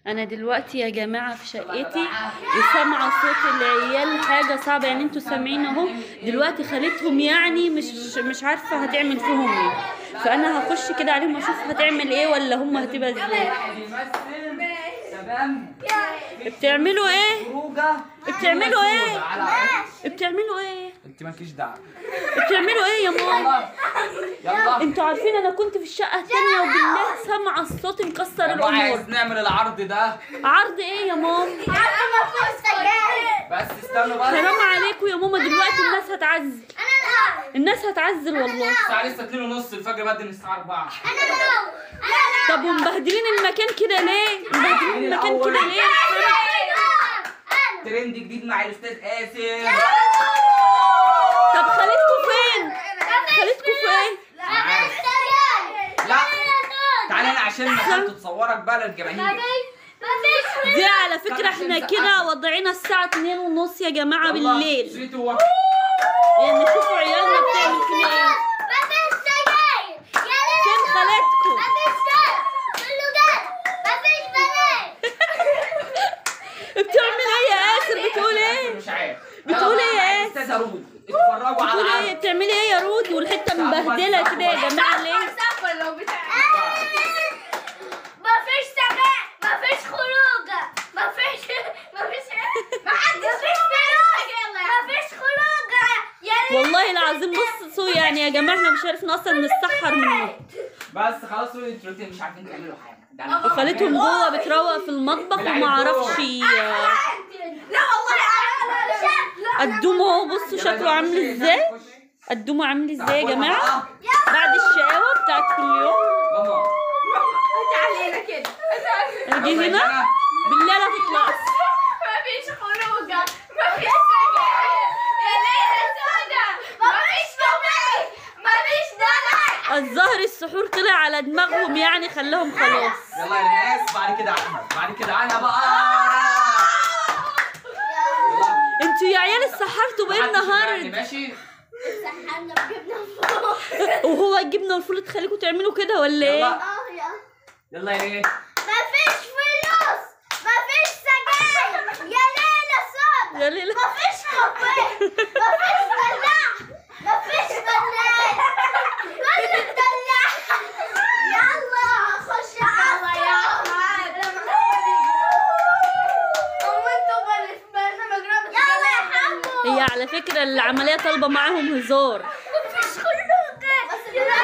انا دلوقتي يا جماعه في شقتي وسامعه صوت العيال حاجه صعبه يعني انتوا سامعين اهو دلوقتي خالتهم يعني مش مش عارفه هتعمل فيهم ايه فانا هخش كده عليهم اشوف هتعمل ايه ولا هم هتبقى ازاي بيمثل تمام بتعملوا ايه خروجه بتعملوا ايه على عين. بتعملوا ايه انت مالكيش دعوه بتعملوا ايه يا ماما يلا يلا انتوا عارفين انا كنت في الشقه التانية وبالله سامعه الصوت مكسر يلا الامور عايز نعمل العرض ده عرض ايه يا ماما بس استنوا بس حرام عليكم يا ماما دلوقتي الناس هتعزل الناس هتعزل والله الساعه لسه 2 ونص الفجر بدري من الساعه 4 طب ومبهدلين المكان كده ليه مبهدلين المكان كده ليه ترند جديد مع الاستاذ قاسم طب خالتكم فين خالتكم فين لا تعالى هنا عشان مكان تصورك بقى للجماهير دي على فكرة احنا كده وضعنا الساعة اتنين ونص يا جماعة بالليل سيتو و- يعني شوفوا عيالنا بتعمل فينا ايه فين خالتكم بتعمل ايه يا آسر بتقول ايه مش عارف بتقول ايه يا آسر؟ استاذ رود اتفرجوا بتقول على ايه بتعملي ايه يا رود والحتة مبهدلة كده يا جماعة ليه مفيش سماء مفيش خروجه مفيش مفيش مفيش فلوس مفيش خروجه يا ريت والله العظيم بصوا يعني يا جماعة احنا مش عارفين اصلا نستحر منه بس خلاص انتوا الاتنين مش عارفين تعملوا حاجه ده أنا كنت وخالتهم بعملها. جوه بتروق في المطبخ وما اعرفش لا والله لا قدومه اهو بصوا يلا شكله يلا عامل خش، ازاي خش. قدومه عامل ازاي يا تعالوا جماعه بقى. بعد الشقاوه بتاعت كل يوم ماما علينا كده اجي يلا يا هنا جنى. بالله لا تطلع مفيش خروجه مفيش سجاير يا ليلة سودا مفيش موبايل مفيش دلع الظهر السحور طلع على دماغهم يعني خلاهم خلاص يلا يا ناس بعد كده احمد بعد كده انا بقى يلا. انتوا يا عيال اتسحرتوا بايه محدش يزعلني، النهارده ماشي سحنا بجبنا فوق وهو الجبنه والفول تخليكم تعملوا كده ولا ايه يلا. اه يا يلا يا ايه مفيش فلوس مفيش سجاير يا ليلة سودا يا ليلى مفيش موبايل مفيش دلع مفيش بنات كله دلع يلا خش على يا يلا يا حمو هي على فكره العمليه طالبه معاهم هزار مفيش خروجه يلا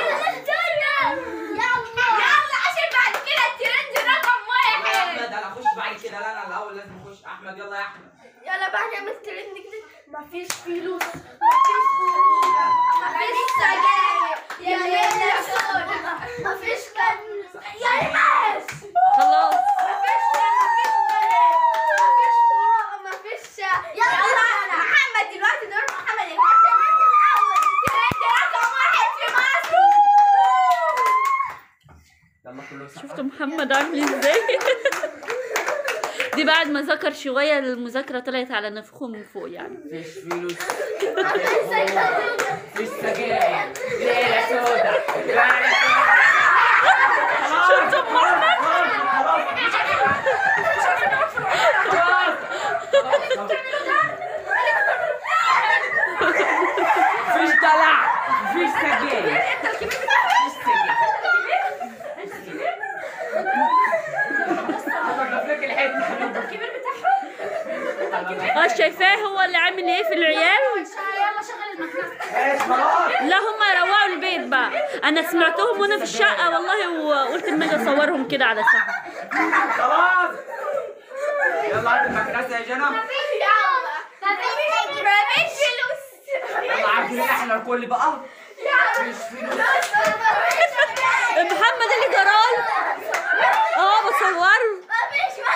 يلا عشان بعد كده الترند رقم واحد احمد انا اخش بعد كده لا انا الاول لازم اخش احمد يلا يا احمد يلا بقى نعمل ترند جديد مفيش فلوس مفيش خروجه مفيش سجاير يا ليلة سودا مفيش كان يا ناس خلاص مفيش مفيش بنات مفيش خروجه مفيش يلا محمد دلوقتي دور محمد الترند الاول الترند رقم واحد في مصر يلا كله سقف. شفتوا محمد عامل ازاي دي بعد ما ذكر شويه المذاكره طلعت على نفخه من فوق يعني مفيش فلوس مفيش سجاير ليلة سودا ليلة شفتوا محمد مفيش دلع مفيش سجاير مفيش سجاير بفلك الحته الكبير بتاعهم اه شايفاه هو اللي عامل ايه في العيال يلا شغل المكنسة ماشي خلاص لا هم روقوا البيت بقى انا سمعتهم وانا في الشقه والله وقلت اما اجي اصورهم كده على سهل خلاص يلا هات المكنسه يا جنى مفيش يلا مفيش مفيش فلوس يلا عارفين احنا الكل بقى مفيش فلوس محمد اللي جرال اه بصوره مفيش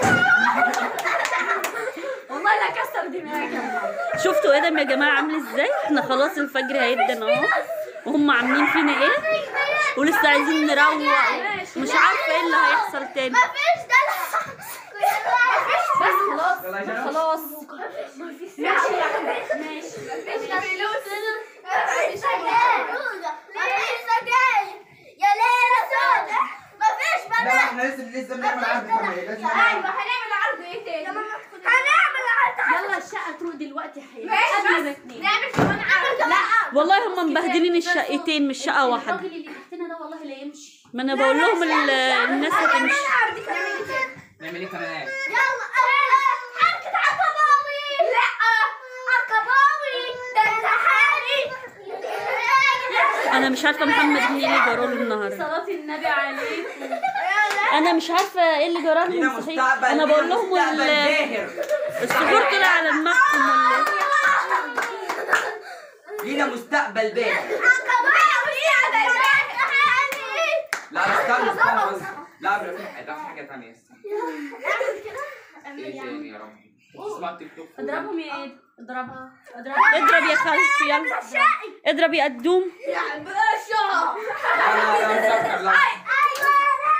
والله لا كسر دماغي شفتوا ادم يا جماعه عامل ازاي احنا خلاص الفجر هيدن اهو وهم عاملين فينا ايه ولسه عايزين نروق مش عارفه ايه اللي هيحصل تاني مفيش دلع بس خلاص يلا يا جنى خلاص ماشي يا حبيبي ماشي مفيش فلوس مفيش سجاير مفيش سجاير يا ليلة سودا مفيش بنات احنا لسه لسه بنعمل عرض كمان لازم ايوه نعمل هنعمل عرض ايه تاني هنعمل عرض يلا الشقه تروح دلوقتي حلو ماشي بس نعمل كمان عرض لا والله هم مبهدلين الشقتين مش شقه واحده الراجل اللي تحتنا ده والله لا يمشي ما انا بقول لهم ال- الناس هتمشي عرض كمان ايه تاني نعمل ايه كمان يلا حركة عقباوي لا عقباوي ده انتحاري انا مش عارفه محمد مين اللي جرى له النهارده صلاة النبي عليك انا مش عارفه ايه اللي جرى لينا لهم صحيح مستقبل انا لينا بقول لهم مستقبل ال- باهر السحور طلع على دماغكم ولا إيه؟ لينا مستقبل باهر عقباوي ده انتحاري لا استنى استنى بس لا لا في حاجه في حاجه ثانيه استنى نعمل كده ايه تاني يا ربي اسمع تيك توك اضربهم يا ايد اضربها اضربها اضرب يا خالتي يلا اضرب يا قدوم يا باشا لا لا لا مسكر لا ايوه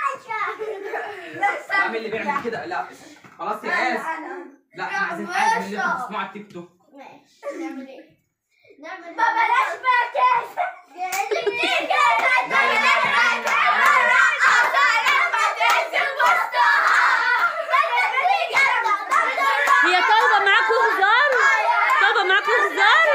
باشا لا مين اللي بيعمل كده لا خلاص يا ناس لا احنا عايزين حاجه من اللي انتوا بتسمعوا على التيك توك ماشي نعمل ايه؟ نعمل ما بلاش بقى كده اللي بتيجي بلاش بقى كده هي طالبه معاكوا هزار طالبه معاكوا هزار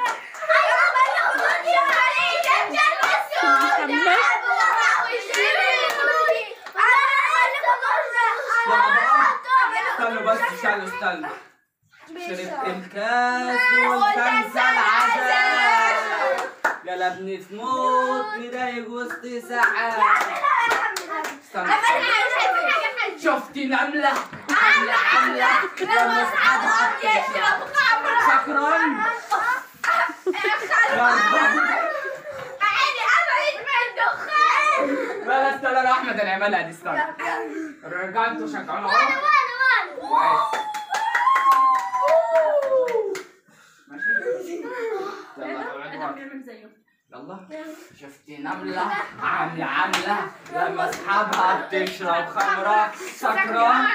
استنوا بس استنوا استنوا شربت الكاس وتنسى العذاب يا لا ابني تموت مضايق وسط ساعات استنى شفتي نملة عاملة عاملة لما اصحابها بتشرب سكران لا لا استنى لا احمد اللي عملها دي استنى رجع انتوا شغالين اهو ماشي يلا اقعدوا ورا. بيعمل زيه يلا شفتي نملة عاملة عاملة لما اصحابها بتشرب خمرة سكران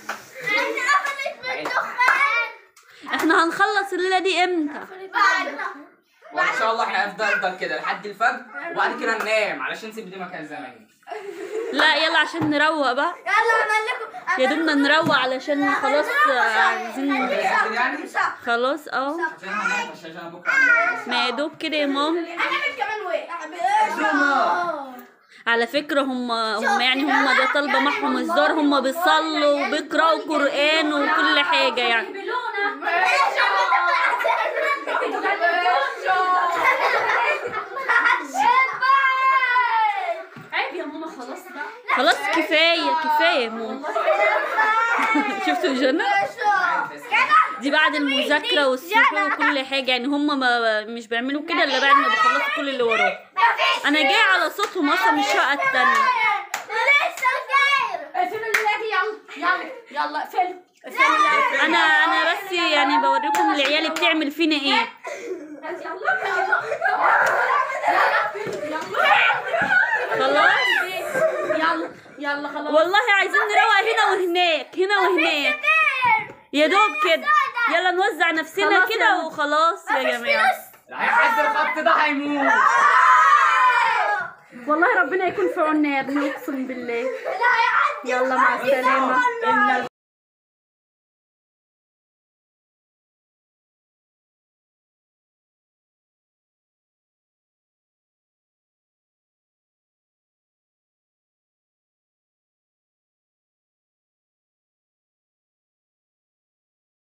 احنا هنخلص الليله دي امتى وان شاء الله احنا هنفضل نفضل كده لحد الفجر وبعد كده ننام علشان نسيب دي مكان زمان لا يلا عشان نروق بقى يا دوبنا نروق علشان خلاص عايزين يعني خلاص اه عشان هنام عشان بكره ما يا دوب كده يا مام هنعمل كمان وايه؟ على فكرة هم هم يعني هم ده طالبة معهم الزار هم بيصلوا وبيقرأوا قرآن وكل حاجة يعني بلونا عيب يا ماما خلاص بقى خلاص كفاية كفاية يا ماما شفتوا جنى دي بعد المذاكرة والسحور وكل حاجة يعني هم ما مش بيعملوا كده الا بعد ما بيخلصوا كل اللي وراهم انا جاي على صوتهم اصلا من الشقة التانية لسه جاير اقفلوا الليله دي يلا يلا يلا اقفلوا اقفلوا انا انا بس يعني بوريكم العيال بتعمل فينا ايه خلاص يلا يلا خلاص والله عايزين نروق هنا وهناك هنا وهناك يا دوب كده يلا نوزع نفسنا خلاص كده يلا. وخلاص يا جماعة اللي هيعدي الخط ده هيموت والله ربنا يكون في عوننا يا ابني اقسم بالله لا هيعدي يلا مع السلامة إن